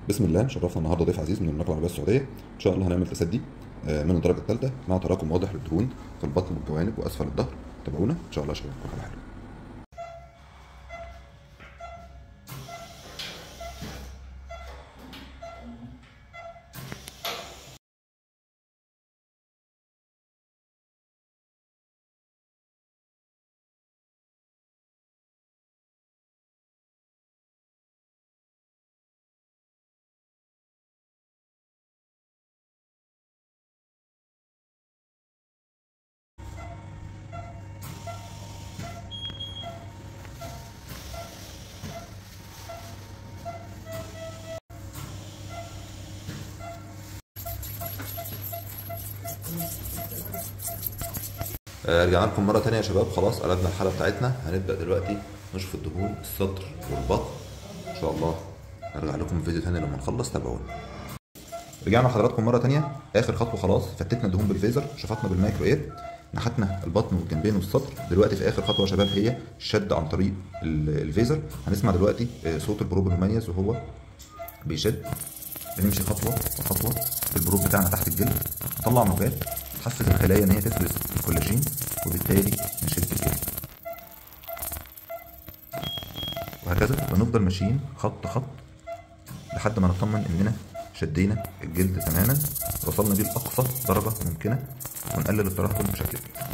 بسم الله شرفنا النهارده ضيف عزيز من المملكه العربيه السعوديه ان شاء الله هنعمل تسدي آه، من الدرجه الثالثه مع تراكم واضح للدهون في البطن والجوانب واسفل الظهر تابعونا ان شاء الله يا شباب كل حاجه حلوه آه، رجعنا لكم مره تانية يا شباب خلاص قلبنا الحاله بتاعتنا هنبدا دلوقتي نشوف الدهون الصدر والبطن ان شاء الله نرجع لكم في فيديو تاني لما نخلص تابعونا رجعنا لحضراتكم مره تانية اخر خطوه خلاص فتتنا الدهون بالفيزر شفطنا بالمايكرو اير نحتنا البطن والجنبين والصدر دلوقتي في اخر خطوه يا شباب هي الشد عن طريق ال- الفيزر هنسمع دلوقتي آه، صوت البروب المميز وهو بيشد بنمشي خطوه وخطوه البروب بتاعنا تحت الجلد نطلع موجات تحفز الخلايا ان هي تفرز الكولاجين وبالتالي نشد الجلد وهكذا ونفضل ماشيين خط خط لحد ما نطمن اننا شدينا الجلد تماما وصلنا بيه لاقصى درجه ممكنه ونقلل الترهل بشكل كبير